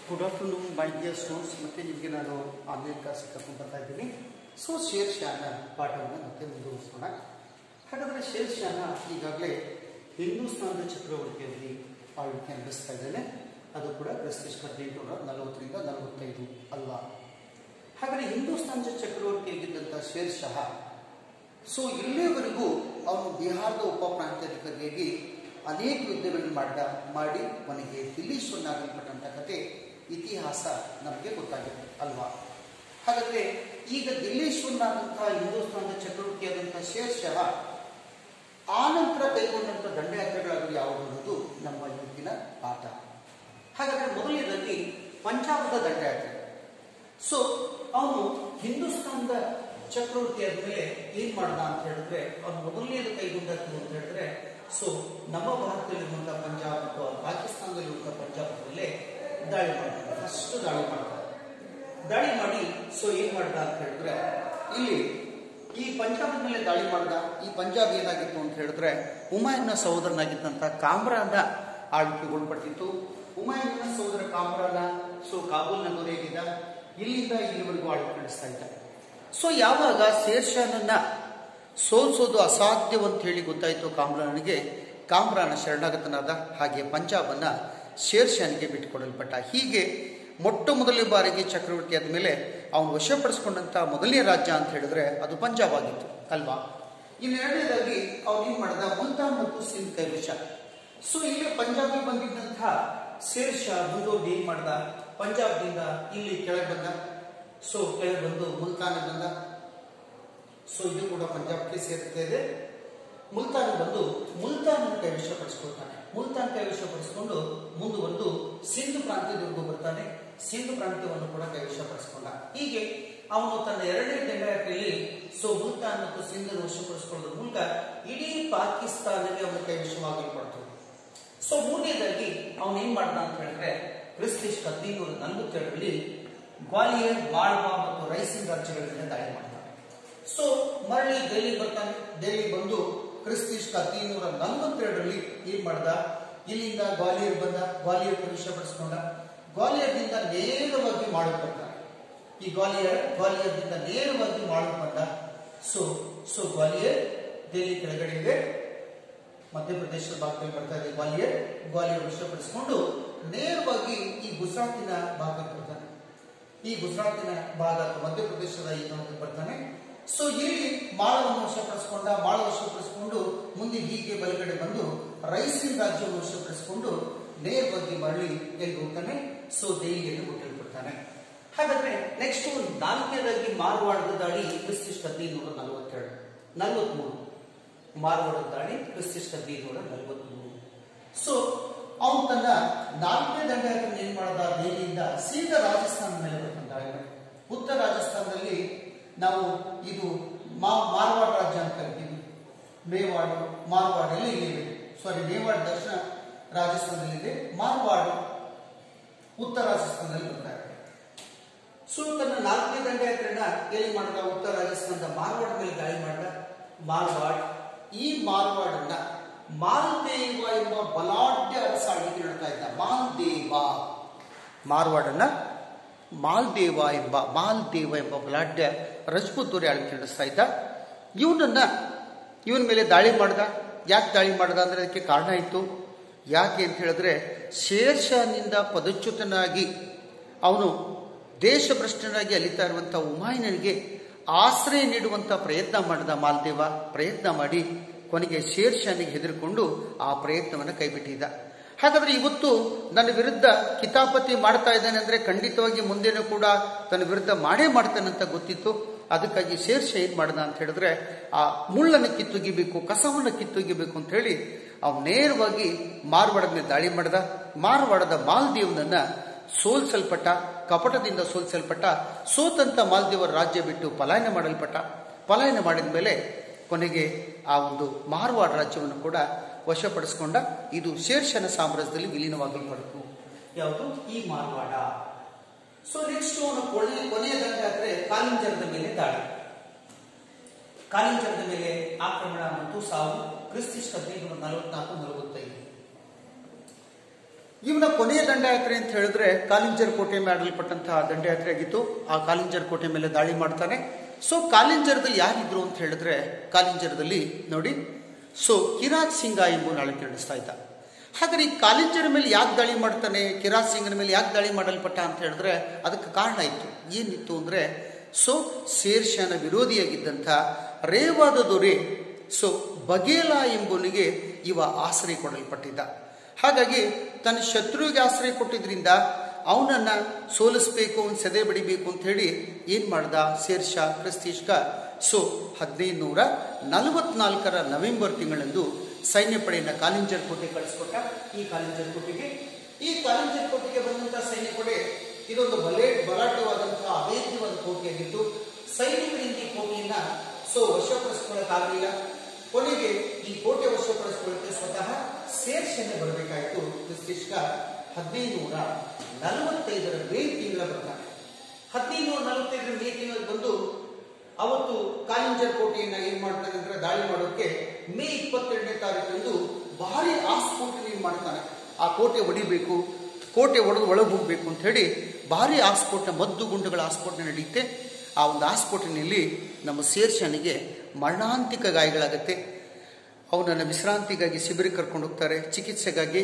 good afternoon my dear students ಮತ್ತೆ ನಿಮಗೆ ನಾನು ಆನ್ಲೈನ್ ಕ್ಲಾಸ್ ಕರ್ಕೊಂಡು ಬರ್ತಾ ಇದ್ದೀನಿ ಸೊ ಶೇರ್ಷಾನ ಪಾಠವನ್ನು ಮತ್ತೆ ಮುಂದುವರಿಸೋಣ ಹಾಗಾದರೆ ಶೇರ್ಷಾನ ಈಗಾಗಲೇ ಹಿಂದೂಸ್ತಾನದ ಚಕ್ರವರ್ತಿಯಲ್ಲಿ ಆಳ್ವಿಕೆ ನಡೆಸ್ತಾ ಇದ್ದಾನೆ ಅದು ಕೂಡ ಕ್ರಿಸ್ತ ಹದಿನೆಂಟುನೂರ ನಲವತ್ತರಿಂದ ನಲವತ್ತೈದು ಅಲ್ವಾ ಹಾಗಾದರೆ ಹಿಂದೂಸ್ತಾನದ ಚಕ್ರವರ್ತಿಯಾಗಿದ್ದಂಥ ಶೇರ್ ಶಹ ಸೊ ಇಲ್ಲಿಯವರೆಗೂ ಅವನು ಬಿಹಾರದ ಉಪ ಪ್ರಾಂತ್ಯಾಧಿಕಾರಿಯಾಗಿ ಅನೇಕ ಯುದ್ಧಗಳನ್ನು ಮಾಡಿದ ಮಾಡಿ ಕೊನೆಗೆ ದಿಲ್ಲೀಶ್ವರನಾಗಲ್ಪಟ್ಟಂಥ ಕತೆ ಇತಿಹಾಸ ನಮಗೆ ಗೊತ್ತಾಗಿದೆ ಅಲ್ವಾ ಹಾಗಾದರೆ ಈಗ ದಿಲ್ಲೀಶ್ವರನಾದಂತಹ ಹಿಂದೂಸ್ತಾನದ ಚಕ್ರವರ್ತಿಯಾದಂಥ ಶೇರ್ ಶಹ ಆ ನಂತರ ಕೈಗೊಂಡಂಥ ದಂಡಯಾತ್ರೆಗಳಾಗಲಿ ಯಾವುದು ಅನ್ನೋದು ನಮ್ಮ ಇವತ್ತಿನ ಪಾಠ ಹಾಗಾದರೆ ಮೊದಲನೇದಾಗಿ ಪಂಜಾಬದ ದಂಡಯಾತ್ರೆ ಸೊ ಅವನು ಹಿಂದೂಸ್ತಾನದ ಚಕ್ರವರ್ತಿ ಆದ್ಮೇಲೆ ಏನ್ ಮಾಡ್ದ ಅಂತ ಹೇಳಿದ್ರೆ ಅವನು ಮೊದಲನೇದು ಕೈಗೊಂಡದ್ದು ಅಂತ ಹೇಳಿದ್ರೆ ಸೊ ನಮ್ಮ ಭಾರತದಲ್ಲಿರುವಂತಹ ಪಂಜಾಬ್ ಅಥವಾ ಪಾಕಿಸ್ತಾನದಲ್ಲಿರುವಂತಹ ಪಂಜಾಬದಲ್ಲೇ ದಾಳಿ ಮಾಡ್ತಾರೆ ಫಸ್ಟ್ ದಾಳಿ ಮಾಡ್ತಾರೆ ದಾಳಿ ಮಾಡಿ ಸೊ ಏನ್ ಮಾಡ್ದ ಅಂತ ಹೇಳಿದ್ರೆ ಇಲ್ಲಿ ಈ ಪಂಜಾಬ್ ಮೇಲೆ ದಾಳಿ ಮಾಡ್ದ ಈ ಪಂಜಾಬ್ ಏನಾಗಿತ್ತು ಅಂತ ಹೇಳಿದ್ರೆ ಹುಮಾಯೂನ್ನ ಸಹೋದರನಾಗಿದ್ದಂಥ ಕಾಮ್ರಾನ ಆಳ್ವಿಕೆಗೊಳ್ಪಟ್ಟಿತ್ತು ಹುಮಾಯೂನ್ನ ಸಹೋದರ ಕಾಮ್ರಾನ ಸೊ ಕಾಬೂಲ್ನ ದೊರೆಯಾಗಿದ್ದ ಇಲ್ಲಿಂದ ಇಲ್ಲಿವರೆಗೂ ಆಳ್ವಿಕೆ ನಡೆಸ್ತಾ ಇದ್ದ ಸೊ ಯಾವಾಗ ಶೇರ್ಷಾನನ್ನ ಸೋಲ್ಸೋದು ಅಸಾಧ್ಯವಂತ ಹೇಳಿ ಗೊತ್ತಾಯಿತು ಕಾಮ್ರಾನಿಗೆ ಕಾಮ್ರಾನ ಶರಣಾಗತನಾದ ಹಾಗೆ ಪಂಜಾಬನ್ನ ಶೇರ್ಷಾನಿಗೆ ಬಿಟ್ಟುಕೊಡಲ್ಪಟ್ಟ ಹೀಗೆ ಮೊಟ್ಟ ಮೊದಲನೇ ಬಾರಿಗೆ ಚಕ್ರವರ್ತಿ ಆದ ಮೇಲೆ ಅವನು ವಶಪಡಿಸ್ಕೊಂಡಂಥ ಮೊದಲನೇ ರಾಜ್ಯ ಅಂತ ಹೇಳಿದ್ರೆ ಅದು ಪಂಜಾಬ್ ಆಗಿತ್ತು ಅಲ್ವಾ ಇನ್ನು ಎರಡನೇದಾಗಿ ಅವನು ಏನು ಮಾಡಿದ ಮುಲ್ತಾನ್ ಮತ್ತು ಸಿಂಧ್ ಕೈವಶ ಸೊ ಇಲ್ಲಿ ಪಂಜಾಬಿಗೆ ಬಂದಿದ್ದಂತಹ ಶೇರ್ ಶಾ ಮುಂದೋಗಿ ಏನ್ ಮಾಡ್ದ ಪಂಜಾಬ್ದಿಂದ ಇಲ್ಲಿ ಕೆಳಗೆ ಬಂದ ಸೊ ಕೆಳಗೆ ಬಂದು ಮುಲ್ತಾನ್ ಬಂದ ಸೊ ಇದು ಕೂಡ ಪಂಜಾಬ್ಗೆ ಸೇರ್ತಾ ಇದೆ ಮುಲ್ತಾನ್ ಬಂದು ಮುಲ್ತಾನ್ ಕೈವಶಪಡಿಸ್ಕೊಳ್ತಾನೆ ಮುಲ್ತಾನ್ ಕೈವಶಪಡಿಸಿಕೊಂಡು ಮುಂದುವರೆದು ಸಿಂಧು ಪ್ರಾಂತ್ಯದವರೆಗೂ ಬರ್ತಾನೆ ಸಿಂಧು ಪ್ರಾಂತ್ಯವನ್ನು ಕೂಡ ಕೈವಶಪಡಿಸಿಕೊಂಡ ಹೀಗೆ ಅವನು ತನ್ನ ಎರಡನೇ ದಂಡಯಾತ್ರೆಯಲ್ಲಿ ಸೊ ಮುಲ್ತಾನ್ ಮತ್ತು ಸಿಂಧನ್ನು ವಶಪಡಿಸಿಕೊಳ್ಳೋದ್ರ ಮೂಲಕ ಇಡೀ ಪಾಕಿಸ್ತಾನದಲ್ಲಿ ಅವನ ಕೈವಶವಾಗಲ್ಪಡ್ತು ಸೊ ಮೂರನೇದಾಗಿ ಅವನು ಏನ್ ಮಾಡ್ದ ಅಂತ ಹೇಳಿದ್ರೆ ಕ್ರಿಸ್ತಿಶ್ ಹದಿನೈನೂರ ನಲವತ್ತೆರಡರಲ್ಲಿ ಗ್ವಾಲಿಯರ್ ಮಾಳ್ವಾ ಮತ್ತು ರೈಸಿನ್ ರಾಜ್ಯಗಳ ಮೇಲೆ ದಾಳಿ ಮಾಡ್ತಾನೆ ಸೊ ಮರಳಿ ದೆಹಲಿ ಬರ್ತಾನೆ ದೆಹಲಿ ಬಂದು ಕ್ರಿಸ್ತಿಶ್ ಹದಿನೈನೂರ ನಲವತ್ತೆರಡರಲ್ಲಿ ಏನ್ ಮಾಡ್ದ ಇಲ್ಲಿಂದ ಗ್ವಾಲಿಯರ್ ಬಂದ ಗ್ವಾಲಿಯರ್ ಪ್ರವೇಶಪಡಿಸಿಕೊಂಡ ಗ್ವಾಲಿಯರ್ದಿಂದ ನೇರವಾಗಿ ಮಾಡಕ್ ಬರ್ತಾನೆ ಈ ಗ್ವಾಲಿಯರ್ ಗ್ವಾಲಿಯರ್ದಿಂದ ನೇರವಾಗಿ ಮಾಡಕ್ ಬಂದ ಸೊ ಸೊ ಗ್ವಾಲಿಯರ್ ದೆಹಲಿ ಕೆಳಗಡೆ ಇದೆ ಮಧ್ಯಪ್ರದೇಶದ ಭಾಗದಲ್ಲಿ ಬರ್ತಾ ಇದೆ ಗ್ವಾಲಿಯರ್ ಗ್ವಾಲಿಯರ್ ವಶಪಡಿಸಿಕೊಂಡು ನೇರವಾಗಿ ಈ ಗುಜರಾತಿನ ಭಾಗಕ್ಕೆ ಬರ್ತಾನೆ ಈ ಗುಜರಾತಿನ ಭಾಗ ಅಥವಾ ಮಧ್ಯಪ್ರದೇಶದ ಈ ಭಾಗಕ್ಕೆ ಬರ್ತಾನೆ ಸೊ ಇಲ್ಲಿ ಮಾಳವನ್ನು ವಶಪಡಿಸಿಕೊಂಡ ಮಾಳ ವಶಪಡಿಸಿಕೊಂಡು ಮುಂದೆ ಹೀಗೆ ಬಲಗಡೆ ಬಂದು ರೈಸಿನ್ ರಾಜ್ಯವನ್ನು ವಶಪಡಿಸಿಕೊಂಡು ನೇರವಾಗಿ ಮರಳಿ ಎಲ್ಲಿ ಹೋಗ್ತಾನೆ ಸೊ ದೆಹಲಿಯಲ್ಲಿ ಹುಟ್ಟಲ್ಪಡ್ತಾನೆ ಹಾಗಾದ್ರೆ ನೆಕ್ಸ್ಟ್ ನಾಲ್ಕನೇದಾಗಿ ಮಾರ್ವಾಡದ ದಾಳಿ ಕ್ರಿಸ್ತಿಷ್ಟ ಹದಿನೈದುನೂರ ನಲವತ್ತೆರಡು ನಲವತ್ಮೂರು ಮಾರ್ವಾಡದ ದಾಳಿ ಕ್ರಿಸ್ತಿಷ್ಟ ಹದಿನೈದುನೂರ ನಲವತ್ಮೂರು ಸೊ ಅವನು ತನ್ನ ನಾಲ್ಕನೇ ದಂಡಯಾತ್ರೆ ಏನ್ ಮಾಡದ ದೆಹಲಿಯಿಂದ ಸೀದಾ ರಾಜಸ್ಥಾನ ಮೇಲೆ ಬರ್ತಾನೆ ದಾಳಿ ಮಾಡಿ ಉತ್ತರ ರಾಜಸ್ಥಾನದಲ್ಲಿ ನಾವು ಇದು ಮಾ ಮಾರ್ವಾಡ್ ರಾಜ್ಯ ಅಂತ ಕರಿತೀವಿ ಮೇವಾಡ್ ಮಾರ್ವಾಡ್ ಎಲ್ಲ ಇಲ್ಲಿದೆ ಸಾರಿ ಮೇವಾಡ್ ದಕ್ಷಿಣ ರಾಜಸ್ಥಾನದಲ್ಲಿದೆ ಮಾರ್ವಾಡ್ ಉತ್ತರ ರಾಜಸ್ಥಾನದಲ್ಲಿ ಬರ್ತಾರೆ ಸೊ ತನ್ನ ನಾಲ್ಕನೇ ದಂಡಯಾತ್ರೆನ ಎಲ್ಲಿ ಮಾಡಿದ ಉತ್ತರ ರಾಜಸ್ಥಾನದ ಮಾರ್ವಾಡ್ ಮೇಲೆ ದಾಳಿ ಮಾಡಿದ ಮಾರ್ವಾಡ್ ಈ ಮಾರ್ವಾಡನ್ನ ಮಾಲ್ದೇವ ಎಂಬ ಬಲಾಢ್ಯ ಅರಸ ಆಳ್ವಿಕೆ ನಡೆಸ್ತಾ ಇದ್ದ ಮಾಲ್ದೇವ ಮಾರ್ವಾಡನ್ನ ಮಾಲ್ದೇವ ಎಂಬ ಮಾಲ್ದೇವ ಎಂಬ ಬಲಾಢ್ಯ ರಜಪೂತ್ ದೊರೆ ಆಳ್ವಿಕೆ ನಡೆಸ್ತಾ ಇದ್ದ ಇವನನ್ನ ಇವನ ಮೇಲೆ ದಾಳಿ ಮಾಡ್ದ ಯಾಕೆ ದಾಳಿ ಮಾಡ್ದ ಅಂದ್ರೆ ಅದಕ್ಕೆ ಕಾರಣ ಇತ್ತು ಯಾಕೆ ಅಂತ ಹೇಳಿದ್ರೆ ಶೇರ್ಷಾನಿಂದ ಪದಚ್ಯುತನಾಗಿ ಅವನು ದೇಶಭ್ರಷ್ಟನಾಗಿ ಅಲಿತಾ ಇರುವಂಥ ಉಮಾಯನಿಗೆ ಆಶ್ರಯ ನೀಡುವಂಥ ಪ್ರಯತ್ನ ಮಾಡಿದ ಮಾಲ್ದೇವ ಪ್ರಯತ್ನ ಮಾಡಿ ಕೊನೆಗೆ ಶೇರ್ಷಾನಿಗೆ ಹೆದರಿಕೊಂಡು ಆ ಪ್ರಯತ್ನವನ್ನು ಕೈಬಿಟ್ಟಿದ್ದ ಹಾಗಾದ್ರೆ ಇವತ್ತು ನನ್ನ ವಿರುದ್ಧ ಕಿತಾಪತಿ ಮಾಡ್ತಾ ಇದ್ದಾನೆ ಅಂದ್ರೆ ಖಂಡಿತವಾಗಿ ಮುಂದೆನೂ ಕೂಡ ತನ್ನ ವಿರುದ್ಧ ಮಾಡೇ ಮಾಡ್ತಾನೆ ಅಂತ ಗೊತ್ತಿತ್ತು ಅದಕ್ಕಾಗಿ ಶೇರ್ಷ ಏನ್ ಮಾಡ್ದ ಅಂತ ಹೇಳಿದ್ರೆ ಆ ಮುಳ್ಳನ್ನು ಕಿತ್ತೊಗಿಬೇಕು ಕಸವನ್ನು ಕಿತ್ತೊಗಿಬೇಕು ಅಂತ ಹೇಳಿ ಅವ್ನು ನೇರವಾಗಿ ಮಾರ್ವಾಡದ ಮೇಲೆ ದಾಳಿ ಮಾಡ್ದ ಮಾರ್ವಾಡದ ಮಾಲ್ದೇವನನ್ನ ಸೋಲ್ಸಲ್ಪಟ್ಟ ಕಪಟದಿಂದ ಸೋಲ್ಸಲ್ಪಟ್ಟ ಸೋತಂತ ಮಾಲ್ದೇವರ ರಾಜ್ಯ ಬಿಟ್ಟು ಪಲಾಯನ ಮಾಡಲ್ಪಟ್ಟ ಪಲಾಯನ ಮಾಡಿದ ಮೇಲೆ ಕೊನೆಗೆ ಆ ಒಂದು ಮಾರ್ವಾಡ ರಾಜ್ಯವನ್ನು ಕೂಡ ವಶಪಡಿಸಿಕೊಂಡ ಇದು ಶೇರ್ಷನ ಸಾಮ್ರಾಜ್ಯದಲ್ಲಿ ವಿಲೀನವಾಗಲ್ಪಡ್ತು ಯಾವುದು ಈ ಮಾರ್ವಾಡ ಸೊ ನೆಕ್ಸ್ಟ್ ಅವನ ಕೊನೆಯ ಕೊನೆಯ ದಂಡಯಾತ್ರೆ ಕಾಲಿಂಜರದ ಮೇಲೆ ದಾಳಿ ಕಾಲಿಂಜರದ ಮೇಲೆ ಆಕ್ರಮಣ ಮತ್ತು ಸಾವು ಕ್ರಿಸ್ತಿಶ್ ಹದಿನೈದು ನಲವತ್ನಾಲ್ಕು ನಲವತ್ತೈದು ಇವನ ಕೊನೆಯ ದಂಡಯಾತ್ರೆ ಅಂತ ಹೇಳಿದ್ರೆ ಕಾಲಿಂಜರ್ ಕೋಟೆ ಮೇಲೆ ಆಡಲ್ಪಟ್ಟಂತಹ ದಂಡಯಾತ್ರೆ ಆಗಿತ್ತು ಆ ಕಾಲಿಂಜರ್ ಕೋಟೆ ಮೇಲೆ ದಾಳಿ ಮಾಡ್ತಾನೆ ಸೊ ಕಾಲಿಂಜರದಲ್ಲಿ ಯಾರಿದ್ರು ಅಂತ ಹೇಳಿದ್ರೆ ಕಾಲಿಂಜರದಲ್ಲಿ ನೋಡಿ ಸೊ ಕಿರಾತ್ ಸಿಂಗ ಎಂಬುವನು ಆಳ್ವಿಕೆ ನಡೆಸ್ತಾ ಇದ್ದ ಹಾಗಾದ್ರೆ ಈ ಕಾಲಿಂಜರ ಮೇಲೆ ಯಾಕೆ ದಾಳಿ ಮಾಡ್ತಾನೆ ಕಿರಾತ್ ಸಿಂಗನ ಮೇಲೆ ಯಾಕೆ ದಾಳಿ ಮಾಡಲ್ಪಟ್ಟ ಅಂತ ಹೇಳಿದ್ರೆ ಅದಕ್ಕೆ ಕಾರಣ ಇತ್ತು ಏನಿತ್ತು ಅಂದ್ರೆ ಸೊ ಶೇರ್ಷಾನ ವಿರೋಧಿಯಾಗಿದ್ದಂಥ ರೇವಾದ ದೊರೆ ಸೊ ಬಗೇಲ ಎಂಬುವನಿಗೆ ಇವ ಆಶ್ರಯ ಕೊಡಲ್ಪಟ್ಟಿದ್ದ ಹಾಗಾಗಿ ತನ್ನ ಶತ್ರುವಿಗೆ ಆಶ್ರಯ ಕೊಟ್ಟಿದ್ರಿಂದ ಅವನನ್ನ ಸೋಲಿಸ್ಬೇಕು ಅವನು ಸೆದೆ ಬಡಿಬೇಕು ಅಂತ ಹೇಳಿ ಏನ್ ಮಾಡ್ದ ಶೇರ್ಷಾ ಕ್ರಿಸ್ತೀಶ್ಕ ಸೊ ಹದಿನೈದು ನೂರ ನಲವತ್ನಾಲ್ಕರ ನವೆಂಬರ್ ತಿಂಗಳಂದು ಸೈನ್ಯ ಪಡೆಯನ್ನ ಕಾಲಿಂಜರ್ ಕೋಟೆ ಕಳಿಸ್ಕೊಟ್ಟ ಈ ಕಾಲಿಂಜರ್ ಕೋಟೆಗೆ ಈ ಕಾಲಿಂಜರ್ ಕೋಟೆಗೆ ಬಂದಂತಹ ಸೈನ್ಯ ಪಡೆ ಇದೊಂದು ಬಲೆ ಬಲಾಢ್ಯವಾದಂತಹ ಅಭೇದ್ಯವಾದ ಕೋಟೆಯಾಗಿದ್ದು ಸೈನಿಕರಿಂದ ಈ ಕೋಟೆಯನ್ನ ಸೊ ವಶಪಡಿಸ್ಕೊಳ್ಳಕ್ಕಾಗಲಿಲ್ಲ ಕೊನೆಗೆ ಈ ಕೋಟೆ ವಶಪಡಿಸ್ಕೊಳ್ಳಕ್ಕೆ ಸ್ವತಃ ಸೇರ್ಷನೆ ಬರಬೇಕಾಯಿತು ಕ್ರಿಸ್ತಿಷ್ಕ ಹದಿನೈದು ನೂರ ನಲವತ್ತೈದರ ಮೇ ತಿಂಗಳ ಬರ್ತಾನೆ ಹದಿನೈದು ನೂರ ನಲವತ್ತೈದರ ಮೇ ತಿಂಗಳ ಬಂದು ಅವತ್ತು ಕಾಲಿಂಜರ್ ಕೋಟೆಯನ್ನ ಏನ್ ಮಾಡ್ತಾನೆ ಅಂದ್ರೆ ದಾಳಿ ಮಾಡೋಕೆ ಮೇ ಇಪ್ಪತ್ತೆರಡನೇ ತಾರೀಕಂದು ಭಾರಿ ಆಸ್ಫೋಟನೆ ಏನ್ ಮಾಡ್ತಾನೆ ಆ ಕೋಟೆ ಹೊಡಿಬೇಕು ಕೋಟೆ ಒಡೆದು ಒಳಗೆ ಹೋಗ್ಬೇಕು ಅಂತ ಹೇಳಿ ಭಾರಿ ಆಸ್ಫೋಟ ಮದ್ದು ಗುಂಡುಗಳ ಆಸ್ಫೋಟನೆ ನಡೆಯುತ್ತೆ ಆ ಒಂದು ಆಸ್ಫೋಟನೆಯಲ್ಲಿ ನಮ್ಮ ಶೇರ್ಷನಿಗೆ ಮರಣಾಂತಿಕ ಗಾಯಗಳಾಗತ್ತೆ ಅವನನ್ನು ವಿಶ್ರಾಂತಿಗಾಗಿ ಶಿಬಿರಕ್ಕೆ ಕರ್ಕೊಂಡು ಹೋಗ್ತಾರೆ ಚಿಕಿತ್ಸೆಗಾಗಿ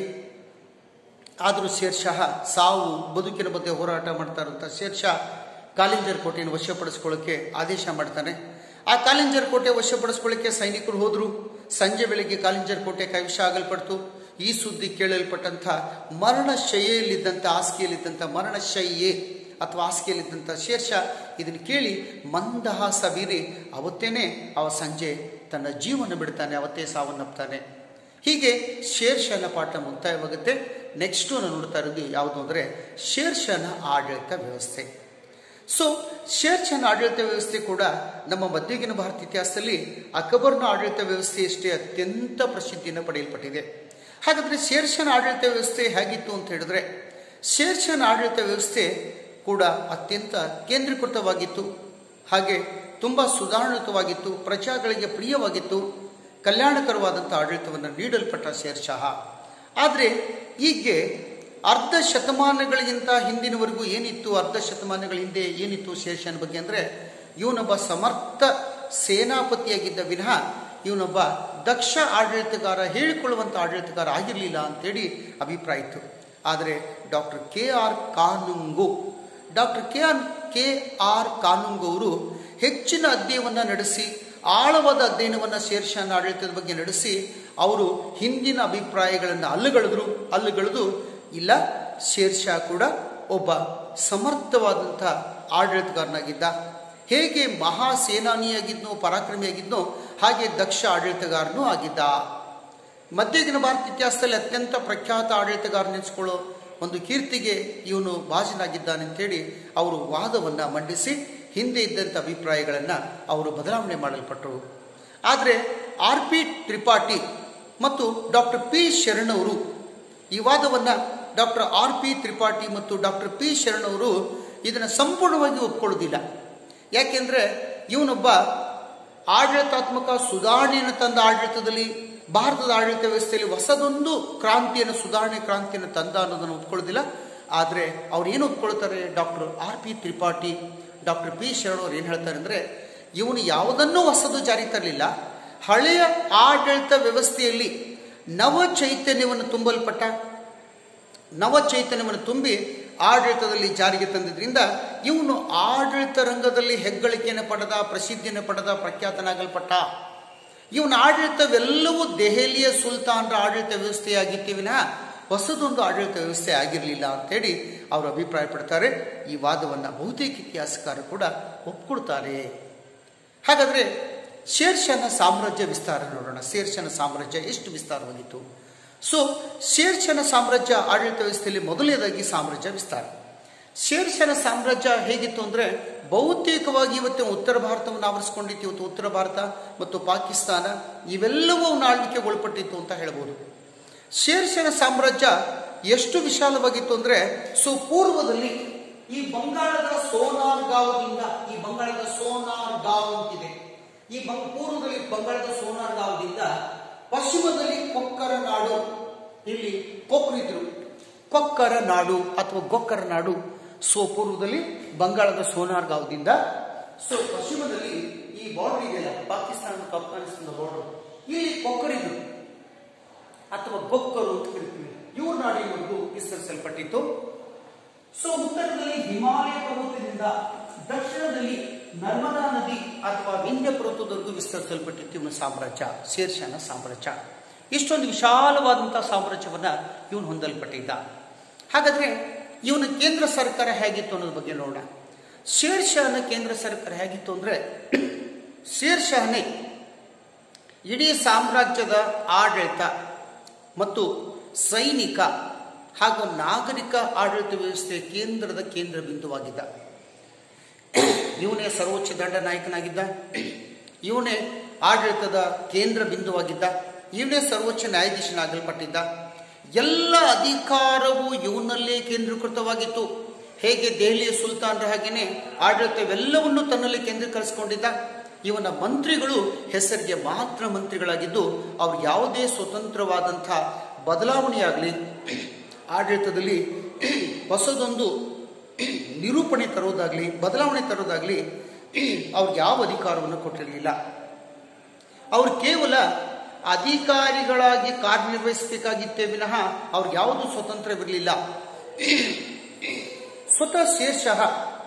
ಆದರೂ ಶೇರ್ಷಾಹ ಸಾವು ಬದುಕಿನ ಮಧ್ಯೆ ಹೋರಾಟ ಮಾಡ್ತಾ ಇರುವಂಥ ಶೇರ್ಷಾ ಕಾಲಿಂಜರ್ ಕೋಟೆಯನ್ನು ವಶಪಡಿಸ್ಕೊಳ್ಳೋಕೆ ಆದೇಶ ಮಾಡ್ತಾನೆ ಆ ಕಾಲಿಂಜರ್ ಕೋಟೆ ವಶಪಡಿಸ್ಕೊಳ್ಳೋಕೆ ಸೈನಿಕರು ಹೋದ್ರು ಸಂಜೆ ಬೆಳಿಗ್ಗೆ ಕಾಲಿಂಜರ್ ಕೋಟೆ ಕೈವಶ ಆಗಲ್ಪಡ್ತು ಈ ಸುದ್ದಿ ಕೇಳಲ್ಪಟ್ಟಂಥ ಮರಣಶಯ್ಯೆಯಲ್ಲಿದ್ದಂಥ ಹಾಸಿಗೆಯಲ್ಲಿದ್ದಂಥ ಮರಣಶಯ್ಯೆ ಅಥವಾ ಹಾಸಿಗೆಯಲ್ಲಿದ್ದಂಥ ಶೇರ್ಷಾ ಇದನ್ನು ಕೇಳಿ ಮಂದಹಾಸ ಬೀರಿ ಅವತ್ತೇನೆ ಅವ ಸಂಜೆ ತನ್ನ ಜೀವನ ಬಿಡ್ತಾನೆ ಅವತ್ತೇ ಸಾವನ್ನಪ್ತಾನೆ ಹೀಗೆ ಶೇರ್ಷನ ಪಾಠ ಮುಕ್ತಾಯವಾಗುತ್ತೆ ನೆಕ್ಸ್ಟು ನಾನು ನೋಡ್ತಾ ಇರೋದು ಯಾವುದು ಅಂದರೆ ಶೇರ್ಷನ ಆಡಳಿತ ವ್ಯವಸ್ಥೆ ಸೊ ಶೇರ್ಷನ ಆಡಳಿತ ವ್ಯವಸ್ಥೆ ಕೂಡ ನಮ್ಮ ಮಧ್ಯಗಿನ ಭಾರತ ಇತಿಹಾಸದಲ್ಲಿ ಅಕ್ಬರ್ನ ಆಡಳಿತ ವ್ಯವಸ್ಥೆಯಷ್ಟೇ ಅತ್ಯಂತ ಪ್ರಸಿದ್ಧಿಯನ್ನು ಪಡೆಯಲ್ಪಟ್ಟಿದೆ ಹಾಗಾದರೆ ಶೇರ್ಷನ ಆಡಳಿತ ವ್ಯವಸ್ಥೆ ಹೇಗಿತ್ತು ಅಂತ ಹೇಳಿದ್ರೆ ಶೇರ್ಷನ ಆಡಳಿತ ವ್ಯವಸ್ಥೆ ಕೂಡ ಅತ್ಯಂತ ಕೇಂದ್ರೀಕೃತವಾಗಿತ್ತು ಹಾಗೆ ತುಂಬ ಸುಧಾರಣಯುತವಾಗಿತ್ತು ಪ್ರಜಾಗಳಿಗೆ ಪ್ರಿಯವಾಗಿತ್ತು ಕಲ್ಯಾಣಕರವಾದಂಥ ಆಡಳಿತವನ್ನು ನೀಡಲ್ಪಟ್ಟ ಶೇರ್ಷಾಹ ಆದರೆ ಈಗ್ಗೆ ಅರ್ಧ ಶತಮಾನಗಳಿಗಿಂತ ಹಿಂದಿನವರೆಗೂ ಏನಿತ್ತು ಅರ್ಧ ಶತಮಾನಗಳ ಹಿಂದೆ ಏನಿತ್ತು ಶೇರ್ಷನ ಬಗ್ಗೆ ಅಂದರೆ ಇವನೊಬ್ಬ ಸಮರ್ಥ ಸೇನಾಪತಿಯಾಗಿದ್ದ ವಿನಃ ಇವನೊಬ್ಬ ದಕ್ಷ ಆಡಳಿತಗಾರ ಹೇಳಿಕೊಳ್ಳುವಂಥ ಆಡಳಿತಗಾರ ಆಗಿರಲಿಲ್ಲ ಅಂತೇಳಿ ಅಭಿಪ್ರಾಯ ಇತ್ತು ಆದರೆ doctor K R Kanungo doctor K R K R Kanungo ಅವರು ಹೆಚ್ಚಿನ ಅಧ್ಯಯನವನ್ನು ನಡೆಸಿ ಆಳವಾದ ಅಧ್ಯಯನವನ್ನು ಶೇರ್ಷಾನ ಆಡಳಿತದ ಬಗ್ಗೆ ನಡೆಸಿ ಅವರು ಹಿಂದಿನ ಅಭಿಪ್ರಾಯಗಳನ್ನು ಅಲ್ಲಗಳೆದ್ರು ಅಲ್ಲಗಳೆದು ಇಲ್ಲ ಶೇರ್ಷಾ ಕೂಡ ಒಬ್ಬ ಸಮರ್ಥವಾದಂಥ ಆಡಳಿತಗಾರನಾಗಿದ್ದ ಹೇಗೆ ಮಹಾ ಸೇನಾನಿಯಾಗಿದ್ನೋ ಪರಾಕ್ರಮಿಯಾಗಿದ್ನೋ ಹಾಗೆ ದಕ್ಷ ಆಡಳಿತಗಾರನೂ ಆಗಿದ್ದ ಮಧ್ಯಗಿನ ಭಾರತ ಇತಿಹಾಸದಲ್ಲಿ ಅತ್ಯಂತ ಪ್ರಖ್ಯಾತ ಆಡಳಿತಗಾರ ನೆನೆಸ್ಕೊಳ್ಳೋ ಒಂದು ಕೀರ್ತಿಗೆ ಇವನು ಭಾಜನಾಗಿದ್ದಾನೆ ಅಂತೇಳಿ ಅವರು ವಾದವನ್ನು ಮಂಡಿಸಿ ಹಿಂದೆ ಇದ್ದಂಥ ಅಭಿಪ್ರಾಯಗಳನ್ನು ಅವರು ಬದಲಾವಣೆ ಮಾಡಲ್ಪಟ್ಟರು ಆದರೆ ಆರ್ ಪಿ ತ್ರಿಪಾಠಿ ಮತ್ತು ಡಾಕ್ಟರ್ ಪಿ ಶರಣವರು ಈ ವಾದವನ್ನು ಡಾಕ್ಟರ್ ಆರ್ ಪಿ ತ್ರಿಪಾಠಿ ಮತ್ತು ಡಾಕ್ಟರ್ ಪಿ ಶರಣವರು ಇದನ್ನು ಸಂಪೂರ್ಣವಾಗಿ ಒಪ್ಕೊಳ್ಳೋದಿಲ್ಲ ಯಾಕೆಂದರೆ ಇವನೊಬ್ಬ ಆಡಳಿತಾತ್ಮಕ ಸುಧಾರಣೆಯನ್ನು ತಂದ ಆಡಳಿತದಲ್ಲಿ ಭಾರತದ ಆಡಳಿತ ವ್ಯವಸ್ಥೆಯಲ್ಲಿ ಹೊಸದೊಂದು ಕ್ರಾಂತಿಯನ್ನು ಸುಧಾರಣೆ ಕ್ರಾಂತಿಯನ್ನು ತಂದ ಅನ್ನೋದನ್ನು ಒಪ್ಕೊಳ್ಳೋದಿಲ್ಲ ಆದರೆ ಅವ್ರು ಏನು ಒಪ್ಕೊಳ್ತಾರೆ doctor R P Tripathi doctor P Sharan ಅವ್ರು ಏನು ಹೇಳ್ತಾರೆ ಅಂದರೆ ಇವನು ಯಾವುದನ್ನೂ ಹೊಸದು ಜಾರಿ ತರಲಿಲ್ಲ ಹಳೆಯ ಆಡಳಿತ ವ್ಯವಸ್ಥೆಯಲ್ಲಿ ನವ ಚೈತನ್ಯವನ್ನು ತುಂಬಲ್ಪಟ್ಟ ನವ ಚೈತನ್ಯವನ್ನು ತುಂಬಿ ಆಡಳಿತದಲ್ಲಿ ಜಾರಿಗೆ ತಂದಿದ್ರಿಂದ ಇವನು ಆಡಳಿತ ರಂಗದಲ್ಲಿ ಹೆಗ್ಗಳಿಕೆಯನ್ನು ಪಡೆದ ಪ್ರಸಿದ್ಧಿಯನ್ನು ಪಡೆದ ಪ್ರಖ್ಯಾತನಾಗಲ್ಪಟ್ಟ ಇವನ ಆಡಳಿತವೆಲ್ಲವೂ ದೆಹಲಿಯ ಸುಲ್ತಾನರ ಆಡಳಿತ ವ್ಯವಸ್ಥೆಯಾಗಿತ್ತು ವಿನಃ ಹೊಸದೊಂದು ಆಡಳಿತ ವ್ಯವಸ್ಥೆ ಆಗಿರಲಿಲ್ಲ ಅಂತೇಳಿ ಅವರು ಅಭಿಪ್ರಾಯ ಪಡ್ತಾರೆ ಈ ವಾದವನ್ನು ಬಹುತೇಕ ಇತಿಹಾಸಕಾರ ಕೂಡ ಒಪ್ಕೊಳ್ತಾರೆ ಹಾಗಾದರೆ ಶೇರ್ಷನ ಸಾಮ್ರಾಜ್ಯ ವಿಸ್ತಾರ ನೋಡೋಣ ಶೇರ್ಷನ ಸಾಮ್ರಾಜ್ಯ ಎಷ್ಟು ವಿಸ್ತಾರವಾಗಿತ್ತು ಸೊ ಶೇರ್ಷನ ಸಾಮ್ರಾಜ್ಯ ಆಡಳಿತ ವ್ಯವಸ್ಥೆಯಲ್ಲಿ ಮೊದಲನೇದಾಗಿ ಸಾಮ್ರಾಜ್ಯ ವಿಸ್ತಾರ ಶೇರ್ಷನ ಸಾಮ್ರಾಜ್ಯ ಹೇಗಿತ್ತು ಅಂದರೆ ಬಹುತೇಕವಾಗಿ ಇವತ್ತು ಉತ್ತರ ಭಾರತವನ್ನು ಆವರಿಸ್ಕೊಂಡಿತ್ತು ಇವತ್ತು ಉತ್ತರ ಭಾರತ ಮತ್ತು ಪಾಕಿಸ್ತಾನ ಇವೆಲ್ಲವೂ ಅವನ ಆಳ್ವಿಕೆಗೆ ಒಳಪಟ್ಟಿತ್ತು ಅಂತ ಹೇಳ್ಬೋದು ಶೇರ್ಷನ ಸಾಮ್ರಾಜ್ಯ ಎಷ್ಟು ವಿಶಾಲವಾಗಿತ್ತು ಅಂದರೆ ಸೊ ಪೂರ್ವದಲ್ಲಿ ಈ ಬಂಗಾಳದ ಸೋನಾರ್ ಗಾವದಿಂದ ಈ ಬಂಗಾಳದ ಸೋನಾರ್ ಗಾವ್ ಅಂತಿದೆ ಈ ಬಂಗ್ ಪೂರ್ವದಲ್ಲಿ ಬಂಗಾಳದ ಸೋನಾರ್ ಗಾವದಿಂದ ಪಶ್ಚಿಮದಲ್ಲಿ ಕೊಕ್ಕರ ನಾಡು ಇಲ್ಲಿ ಕೊಕ್ರು ಇದ್ರು ಕೊಕ್ಕರ ನಾಡು ಅಥವಾ ಗೊಕ್ಕರ ನಾಡು ಸೊ ಪೂರ್ವದಲ್ಲಿ ಬಂಗಾಳದ ಸೋನಾರ್ಗಾಂವ್ದಿಂದ ಸೊ ಪಶ್ಚಿಮದಲ್ಲಿ ಈ ಬಾರ್ಡರ್ ಇದೆಯಲ್ಲ ಪಾಕಿಸ್ತಾನ ಮತ್ತು ಅಫ್ಘಾನಿಸ್ತಾನದ ಬಾರ್ಡರ್ ಇಲ್ಲಿ ಕೊಕ್ಕರಿದ್ರು ಅಥವಾ ಗೊಕ್ಕರು ಅಂತ ಕರಿತೀವಿ ಇವ್ರ ನಾಡಿನವರೆಗೂ ವಿಸ್ತರಿಸಲ್ಪಟ್ಟಿತ್ತು ಸೊ ಉತ್ತರದಲ್ಲಿ ಹಿಮಾಲಯ ಪರ್ವತದಿಂದ ದಕ್ಷಿಣದಲ್ಲಿ ನರ್ಮದಾ ನದಿ ಅಥವಾ ವಿಂಧ್ಯ ಪರ್ವತದವರೆಗೂ ವಿಸ್ತರಿಸಲ್ಪಟ್ಟಿತ್ತು ಇವನ ಸಾಮ್ರಾಜ್ಯ ಶೇರ್ಷಾನ ಸಾಮ್ರಾಜ್ಯ ಇಷ್ಟೊಂದು ವಿಶಾಲವಾದಂತಹ ಸಾಮ್ರಾಜ್ಯವನ್ನ ಇವನು ಹೊಂದಲ್ಪಟ್ಟಿದ್ದ ಹಾಗಾದ್ರೆ ಇವನ ಕೇಂದ್ರ ಸರ್ಕಾರ ಹೇಗಿತ್ತು ಅನ್ನೋದ್ರ ಬಗ್ಗೆ ನೋಡೋಣ ಶೇರ್ಷಾನ ಕೇಂದ್ರ ಸರ್ಕಾರ ಹೇಗಿತ್ತು ಅಂದ್ರೆ ಶೇರ್ಷಾನೇ ಇಡೀ ಸಾಮ್ರಾಜ್ಯದ ಆಡಳಿತ ಮತ್ತು ಸೈನಿಕ ಹಾಗೂ ನಾಗರಿಕ ಆಡಳಿತ ವ್ಯವಸ್ಥೆಯ ಕೇಂದ್ರದ ಕೇಂದ್ರ ಬಿಂದುವಾಗಿದ್ದ ಇವನೇ ಸರ್ವೋಚ್ಚ ದಂಡ ನಾಯಕನಾಗಿದ್ದ ಇವನೇ ಆಡಳಿತದ ಕೇಂದ್ರ ಬಿಂದುವಾಗಿದ್ದ ಇವನೇ ಸರ್ವೋಚ್ಚ ನ್ಯಾಯಾಧೀಶನಾಗಲ್ಪಟ್ಟಿದ್ದ ಎಲ್ಲ ಅಧಿಕಾರವು ಇವನಲ್ಲೇ ಕೇಂದ್ರೀಕೃತವಾಗಿತ್ತು ಹೇಗೆ ದೆಹಲಿಯ ಸುಲ್ತಾನರ ಹಾಗೇನೆ ಆಡಳಿತವೆಲ್ಲವನ್ನು ತನ್ನಲ್ಲಿ ಕೇಂದ್ರೀಕರಿಸಿಕೊಂಡಿದ್ದ ಇವನ ಮಂತ್ರಿಗಳು ಹೆಸರಿಗೆ ಮಾತ್ರ ಮಂತ್ರಿಗಳಾಗಿದ್ದು ಅವ್ರು ಯಾವುದೇ ಸ್ವತಂತ್ರವಾದಂಥ ಬದಲಾವಣೆಯಾಗಲಿ ಆಡಳಿತದಲ್ಲಿ ಹೊಸದೊಂದು ನಿರೂಪಣೆ ತರೋದಾಗ್ಲಿ ಬದಲಾವಣೆ ತರೋದಾಗ್ಲಿ ಅವ್ರಿಗೆ ಯಾವ ಅಧಿಕಾರವನ್ನು ಕೊಟ್ಟಿರಲಿಲ್ಲ ಅವರು ಕೇವಲ ಅಧಿಕಾರಿಗಳಾಗಿ ಕಾರ್ಯನಿರ್ವಹಿಸಬೇಕಾಗಿತ್ತೇ ವಿನಃ ಅವ್ರಿಗೆ ಯಾವುದು ಸ್ವತಂತ್ರವಿರಲಿಲ್ಲ ಸ್ವತಃ ಶೇಷಃ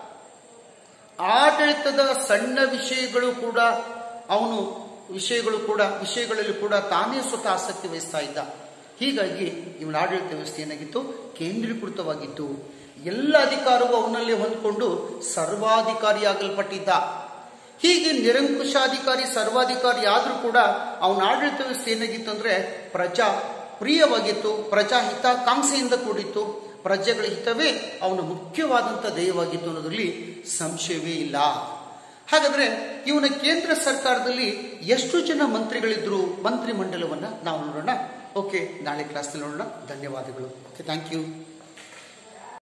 ಆಡಳಿತದ ಸಣ್ಣ ವಿಷಯಗಳು ಕೂಡ ಅವನು ವಿಷಯಗಳು ಕೂಡ ವಿಷಯಗಳಲ್ಲಿ ಕೂಡ ತಾನೇ ಸ್ವತಃ ಆಸಕ್ತಿ ವಹಿಸ್ತಾ ಇದ್ದ ಹೀಗಾಗಿ ಇವನ ಆಡಳಿತ ವ್ಯವಸ್ಥೆ ಏನಾಗಿತ್ತು ಕೇಂದ್ರೀಕೃತವಾಗಿತ್ತು ಎಲ್ಲ ಅಧಿಕಾರವು ಅವನಲ್ಲಿ ಹೊಂದಿಕೊಂಡು ಸರ್ವಾಧಿಕಾರಿಯಾಗಲ್ಪಟ್ಟಿದ್ದ ಹೀಗೆ ನಿರಂಕುಶಾಧಿಕಾರಿ ಸರ್ವಾಧಿಕಾರಿ ಆದರೂ ಕೂಡ ಅವನ ಆಡಳಿತ ವ್ಯವಸ್ಥೆ ಏನಾಗಿತ್ತು ಅಂದ್ರೆ ಪ್ರಜಾ ಪ್ರಿಯವಾಗಿತ್ತು ಪ್ರಜಾ ಹಿತಾಕಾಂಕ್ಷೆಯಿಂದ ಕೂಡಿತ್ತು ಪ್ರಜೆಗಳ ಹಿತವೇ ಅವನ ಮುಖ್ಯವಾದಂಥ ಧ್ಯೇಯವಾಗಿತ್ತು ಅನ್ನೋದ್ರಲ್ಲಿ ಸಂಶಯವೇ ಇಲ್ಲ ಹಾಗಾದ್ರೆ ಇವನ ಕೇಂದ್ರ ಸರ್ಕಾರದಲ್ಲಿ ಎಷ್ಟು ಜನ ಮಂತ್ರಿಗಳಿದ್ರು ಮಂತ್ರಿ ಮಂಡಲವನ್ನ ನಾವು ನೋಡೋಣ ಓಕೆ ನಾಳೆ ಕ್ಲಾಸ್ನಲ್ಲಿ ನೋಡೋಣ ಧನ್ಯವಾದಗಳು ಓಕೆ ಥ್ಯಾಂಕ್ ಯು